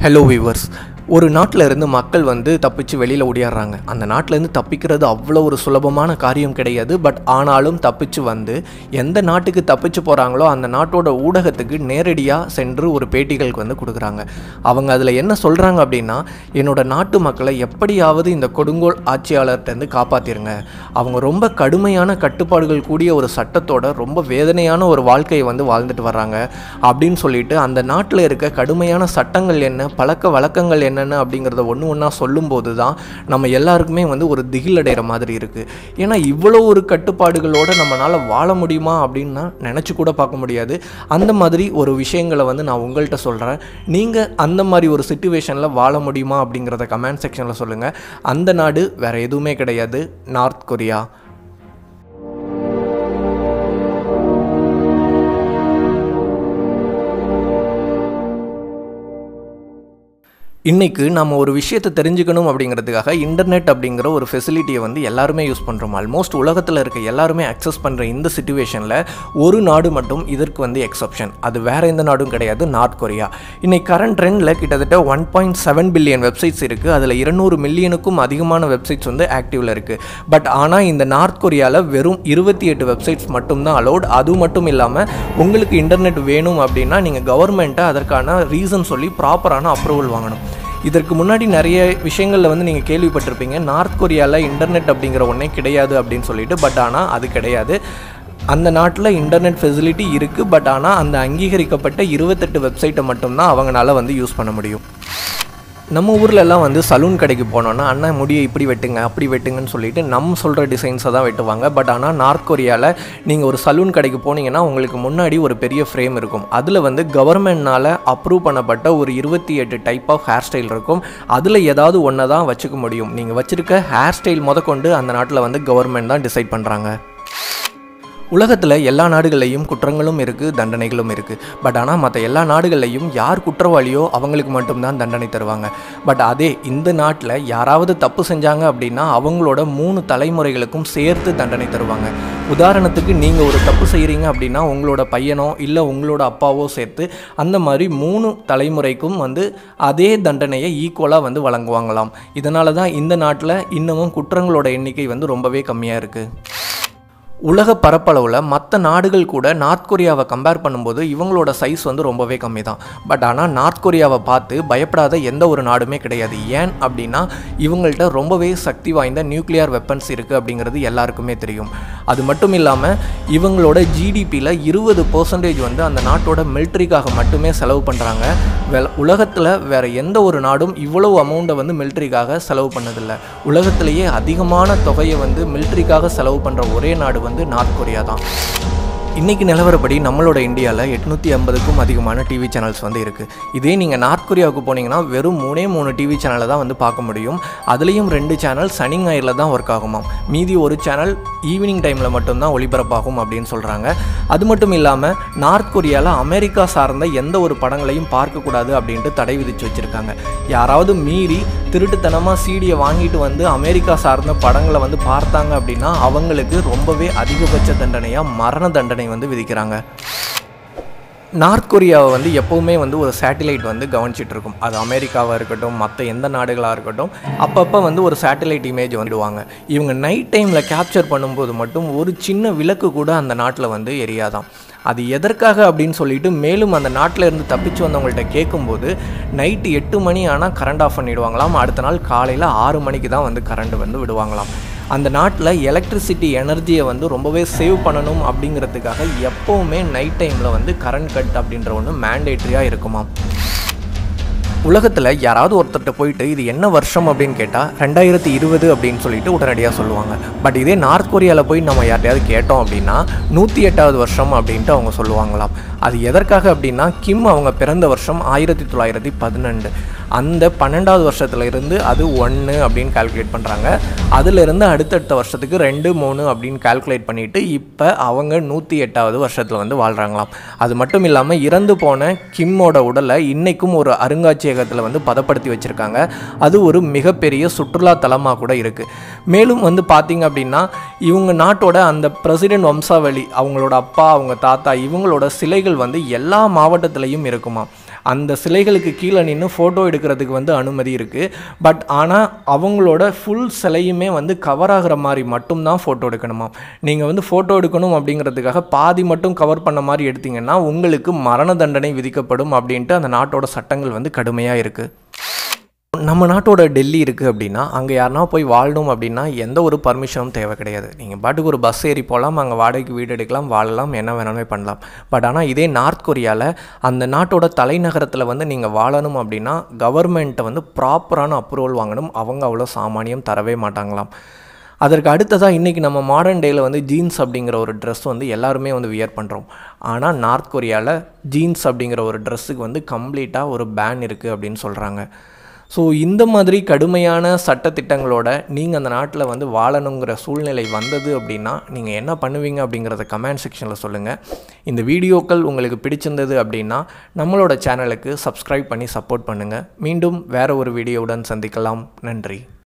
hello viewers ஒரு நாட்டில் இருந்து மக்கள் வந்து தப்பிச்சு வெளியில் ஓடியாடுறாங்க அந்த நாட்டிலேருந்து தப்பிக்கிறது அவ்வளோ ஒரு சுலபமான காரியம் கிடையாது பட் ஆனாலும் தப்பிச்சு வந்து எந்த நாட்டுக்கு தப்பிச்சு போகிறாங்களோ அந்த நாட்டோட ஊடகத்துக்கு நேரடியாக சென்று ஒரு பேட்டிகளுக்கு வந்து கொடுக்குறாங்க அவங்க அதில் என்ன சொல்கிறாங்க அப்படின்னா என்னோட நாட்டு மக்களை எப்படியாவது இந்த கொடுங்கோல் ஆட்சியாளர்கிட்டருந்து காப்பாற்றிருங்க அவங்க ரொம்ப கடுமையான கட்டுப்பாடுகள் கூடிய ஒரு சட்டத்தோட ரொம்ப வேதனையான ஒரு வாழ்க்கையை வந்து வாழ்ந்துட்டு வர்றாங்க அப்படின்னு சொல்லிட்டு அந்த நாட்டில் இருக்க கடுமையான சட்டங்கள் என்ன பழக்க வழக்கங்கள் என்னென்ன அப்படிங்கிறத ஒன்று ஒன்றா சொல்லும்போது தான் நம்ம எல்லாருக்குமே வந்து ஒரு திகில் அடைகிற மாதிரி இருக்குது ஏன்னா இவ்வளோ ஒரு கட்டுப்பாடுகளோடு நம்மளால் வாழ முடியுமா அப்படின்னா நினச்சி கூட பார்க்க முடியாது அந்த மாதிரி ஒரு விஷயங்களை வந்து நான் உங்கள்கிட்ட சொல்கிறேன் நீங்கள் அந்த மாதிரி ஒரு சுச்சுவேஷனில் வாழ முடியுமா அப்படிங்கிறத கமெண்ட் செக்ஷனில் சொல்லுங்கள் அந்த நாடு வேறு எதுவுமே கிடையாது நார்த் கொரியா இன்றைக்கு நம்ம ஒரு விஷயத்தை தெரிஞ்சுக்கணும் அப்படிங்கிறதுக்காக இன்டர்நெட் அப்படிங்கிற ஒரு ஃபெசிலிட்டியை வந்து எல்லாருமே யூஸ் பண்ணுறோம் ஆல்மோஸ்ட் உலகத்தில் இருக்க எல்லாருமே அக்சஸ் பண்ணுற இந்த சுச்சுவேஷனில் ஒரு நாடு மட்டும் இதற்கு வந்து எக்ஸப்ஷன் அது வேறு எந்த நாடும் கிடையாது நார்த் கொரியா இன்னைக்கு கரண்ட் ட்ரெண்டில் கிட்டத்தட்ட one point seven billion websites இருக்குது அதில் இருநூறு மில்லியனுக்கும் அதிகமான வெப்சைட்ஸ் வந்து ஆக்டிவில் இருக்குது பட் ஆனால் இந்த நார்த் கொரியாவில் வெறும் இருபத்தி எட்டு வெப்சைட்ஸ் மட்டும்தான் அலோட் அது மட்டும் இல்லாமல் உங்களுக்கு இன்டர்நெட் வேணும் அப்படின்னா நீங்கள் கவர்மெண்ட்டை அதற்கான ரீசன் சொல்லி ப்ராப்பரான அப்ரூவல் வாங்கணும் இதற்கு முன்னாடி நிறைய விஷயங்களில் வந்து நீங்கள் கேள்விப்பட்டிருப்பீங்க நார்த் கொரியாவில் இன்டர்நெட் அப்படிங்கிற ஒன்றே கிடையாது அப்படின்னு சொல்லிட்டு பட் ஆனால் அது கிடையாது அந்த நாட்டில் இன்டர்நெட் ஃபெசிலிட்டி இருக்குது பட் ஆனால் அந்த அங்கீகரிக்கப்பட்ட இருபத்தெட்டு வெப்சைட்டை மட்டும்தான் அவங்களால வந்து யூஸ் பண்ண முடியும் நம்ம ஊர்ல எல்லாம் வந்து சலூன் கடைக்கு போனோன்னா அண்ணா முடியை இப்படி வெட்டுங்க அப்படி வெட்டுங்கன்னு சொல்லிட்டு நம்ம சொல்கிற டிசைன்ஸை தான் வெட்டுவாங்க பட் ஆனால் நார்த் கொரியாவில் நீங்கள் ஒரு சலூன் கடைக்கு போனீங்கன்னா உங்களுக்கு முன்னாடி ஒரு பெரிய ஃப்ரேம் இருக்கும் அதில் வந்து கவர்மெண்ட்னால் அப்ரூவ் பண்ணப்பட்ட ஒரு இருபத்தி எட்டு டைப் ஆஃப் ஹேர் ஸ்டைல் இருக்கும் அதில் ஏதாவது ஒன்றை தான் வச்சுக்க முடியும் நீங்கள் வச்சுருக்க ஹேர் ஸ்டைல் முதற்கொண்டு அந்த நாட்டில் வந்து கவர்மெண்ட் தான் டிசைட் பண்ணுறாங்க உலகத்தில் எல்லா நாடுகள்லையும் குற்றங்களும் இருக்குது தண்டனைகளும் இருக்குது பட் ஆனால் மற்ற எல்லா நாடுகள்லையும் யார் குற்றவாளியோ அவங்களுக்கு மட்டும்தான் தண்டனை தருவாங்க பட் அதே இந்த நாட்டில் யாராவது தப்பு செஞ்சாங்க அப்படின்னா அவங்களோட மூணு தலைமுறைகளுக்கும் சேர்த்து தண்டனை தருவாங்க உதாரணத்துக்கு நீங்கள் ஒரு தப்பு செய்கிறீங்க அப்படின்னா உங்களோட பையனோ இல்லை உங்களோட அப்பாவோ சேர்த்து அந்த மாதிரி மூணு தலைமுறைக்கும் வந்து அதே தண்டனையை ஈக்குவலாக வந்து வழங்குவாங்களாம் இதனால தான் இந்த நாட்டில் இன்னமும் குற்றங்களோட எண்ணிக்கை வந்து ரொம்பவே கம்மியாக இருக்குது உலக பரப்பளவில் மற்ற நாடுகள் கூட நார்த் கொரியாவை கம்பேர் பண்ணும்போது இவங்களோட சைஸ் வந்து ரொம்பவே கம்மி தான் பட் ஆனால் நார்த் கொரியாவை பார்த்து பயப்படாத எந்த ஒரு நாடுமே கிடையாது ஏன் அப்படின்னா இவங்கள்ட்ட ரொம்பவே சக்தி வாய்ந்த நியூக்ளியர் வெப்பன்ஸ் இருக்குது அப்படிங்கிறது எல்லாருக்குமே தெரியும் அது மட்டும் இல்லாமல் இவங்களோட ஜிடிபியில் இருபது பர்சன்டேஜ் வந்து அந்த நாட்டோட மிலிட்ரிக்காக மட்டுமே செலவு பண்ணுறாங்க வெ உலகத்தில் வேறு எந்த ஒரு நாடும் இவ்வளவு அமௌண்ட்டை வந்து மிலிட்ரிக்காக செலவு பண்ணதில்லை உலகத்திலேயே அதிகமான தொகையை வந்து மிலிட்ரிக்காக செலவு பண்ணுற ஒரே நாடு வந்து வந்து நார்த் கொரியா தான் இன்றைக்கி நிலவரப்படி நம்மளோட இந்தியாவில் எட்நூற்றி ஐம்பதுக்கும் அதிகமான டிவி சேனல்ஸ் வந்து இருக்குது இதே நீங்கள் நார்த் கொரியாவுக்கு போனீங்கன்னா வெறும் மூணே மூணு டிவி சேனலை தான் வந்து பார்க்க முடியும் அதுலேயும் ரெண்டு சேனல் சனி ஞாயிறில் தான் ஒர்க் ஆகுமாம் மீதி ஒரு சேனல் ஈவினிங் டைமில் மட்டும்தான் ஒளிபரப்பாகும் அப்படின்னு சொல்கிறாங்க அது மட்டும் இல்லாமல் நார்த் கொரியாவில் அமெரிக்கா சார்ந்த எந்த ஒரு படங்களையும் பார்க்கக்கூடாது அப்படின்ட்டு தடை விதித்து வச்சுருக்காங்க யாராவது மீறி திருட்டுத்தனமாக சீடியை வாங்கிட்டு வந்து அமெரிக்கா சார்ந்த படங்களை வந்து பார்த்தாங்க அப்படின்னா அவங்களுக்கு ரொம்பவே அதிகபட்ச தண்டனையாக மரண தண்டனை வந்து விதிக்கிறாங்க நார்த் கொரியாவை வந்து எப்போவுமே வந்து ஒரு சேட்டிலைட் வந்து கவனிச்சிட்டு இருக்கும் அது அமெரிக்காவாக இருக்கட்டும் மற்ற எந்த நாடுகளாக இருக்கட்டும் அப்பப்போ வந்து ஒரு சேட்டிலைட் இமேஜ் வந்துடுவாங்க இவங்க நைட் டைமில் கேப்சர் பண்ணும்போது மட்டும் ஒரு சின்ன விளக்கு கூட அந்த நாட்டில் வந்து எரியாதான் அது எதற்காக அப்படின்னு சொல்லிட்டு மேலும் அந்த நாட்டில் இருந்து தப்பிச்சு வந்தவங்கள்ட்ட கேட்கும்போது நைட்டு எட்டு மணி ஆனால் கரண்ட் ஆஃப் பண்ணிவிடுவாங்களாம் அடுத்த நாள் காலையில் ஆறு மணிக்கு தான் வந்து கரண்ட் வந்து விடுவாங்களாம் அந்த நாட்டில் எலக்ட்ரிசிட்டி எனர்ஜியை வந்து ரொம்பவே சேவ் பண்ணணும் அப்படிங்கிறதுக்காக எப்போவுமே நைட் டைமில் வந்து கரண்ட் கட் அப்படின்ற ஒன்று மேண்டேட்ரியாக இருக்குமாம் உலகத்தில் யாராவது ஒருத்தர்கிட்ட போயிட்டு இது என்ன வருஷம் அப்படின்னு கேட்டால் ரெண்டாயிரத்தி இருபது அப்படின்னு சொல்லிட்டு உடனடியாக சொல்லுவாங்க பட் இதே நார்த் கொரியாவில் போய் நம்ம யார்ட்டையாவது கேட்டோம் அப்படின்னா நூற்றி எட்டாவது வருஷம் அப்படின்ட்டு அவங்க சொல்லுவாங்களாம் அது எதற்காக அப்படின்னா கிம் அவங்க பிறந்த வருஷம் ஆயிரத்தி தொள்ளாயிரத்தி பதினெண்டு அந்த பன்னெண்டாவது வருஷத்துல இருந்து அது ஒன்று அப்படின்னு கால்குலேட் பண்ணுறாங்க அதிலிருந்து அடுத்தடுத்த வருஷத்துக்கு ரெண்டு மூணு அப்படின்னு கால்குலேட் பண்ணிவிட்டு இப்போ அவங்க நூற்றி எட்டாவது வருஷத்தில் வந்து வாழ்கிறாங்களாம் அது மட்டும் இல்லாமல் இறந்து போன கிம்மோட உடலை இன்றைக்கும் ஒரு அருங்காட்சியகத்தில் வந்து பதப்படுத்தி வச்சுருக்காங்க அது ஒரு மிகப்பெரிய சுற்றுலா தலமாக கூட இருக்குது மேலும் வந்து பார்த்திங்க அப்படின்னா இவங்க நாட்டோட அந்த பிரசிடென்ட் வம்சாவளி அவங்களோட அப்பா அவங்க தாத்தா இவங்களோட சிலைகள் வந்து எல்லா மாவட்டத்திலையும் இருக்குமா அந்த சிலைகளுக்கு கீழே நின்று ஃபோட்டோ எடுக்கிறதுக்கு வந்து அனுமதி இருக்குது பட் ஆனால் அவங்களோட ஃபுல் சிலையுமே வந்து கவர் ஆகிற மாதிரி மட்டும்தான் ஃபோட்டோ எடுக்கணுமா நீங்கள் வந்து ஃபோட்டோ எடுக்கணும் அப்படிங்கிறதுக்காக பாதி மட்டும் கவர் பண்ண மாதிரி எடுத்தீங்கன்னா உங்களுக்கு மரண தண்டனை விதிக்கப்படும் அப்படின்ட்டு அந்த நாட்டோட சட்டங்கள் வந்து கடுமையாக இருக்குது நம்ம நாட்டோட டெல்லி இருக்குது அப்படின்னா அங்கே யாருனா போய் வாழணும் அப்படின்னா எந்த ஒரு பர்மிஷனும் தேவை கிடையாது நீங்கள் பாட்டுக்கு ஒரு பஸ் ஏறி போகலாம் அங்கே வாடகைக்கு வீடு எடுக்கலாம் வாழலாம் என்ன வேணாலுமே பண்ணலாம் பட் ஆனால் இதே நார்த் கொரியாவில் அந்த நாட்டோட தலைநகரத்தில் வந்து நீங்கள் வாழணும் அப்படின்னா கவர்மெண்ட்டை வந்து ப்ராப்பரான அப்ரூவல் வாங்கணும் அவங்க அவ்வளோ சாமானியம் தரவே மாட்டாங்களாம் அதற்கு அடுத்ததாக இன்றைக்கி நம்ம மாடர்ன் டேயில் வந்து ஜீன்ஸ் அப்படிங்கிற ஒரு ட்ரெஸ் வந்து எல்லாருமே வந்து வியர் பண்ணுறோம் ஆனால் நார்த் கொரியாவில் ஜீன்ஸ் அப்படிங்கிற ஒரு ட்ரெஸ்ஸுக்கு வந்து கம்ப்ளீட்டாக ஒரு பேன் இருக்குது அப்படின்னு சொல்கிறாங்க ஸோ இந்த மாதிரி கடுமையான சட்டத்திட்டங்களோட நீங்கள் அந்த நாட்டில் வந்து வாழணுங்கிற சூழ்நிலை வந்தது அப்படின்னா நீங்கள் என்ன பண்ணுவீங்க அப்படிங்கிறத கமெண்ட் செக்ஷனில் சொல்லுங்கள் இந்த வீடியோக்கள் உங்களுக்கு பிடிச்சிருந்தது அப்படின்னா நம்மளோட சேனலுக்கு சப்ஸ்கிரைப் பண்ணி சப்போர்ட் பண்ணுங்கள் மீண்டும் வேறு ஒரு வீடியோவுடன் சந்திக்கலாம் நன்றி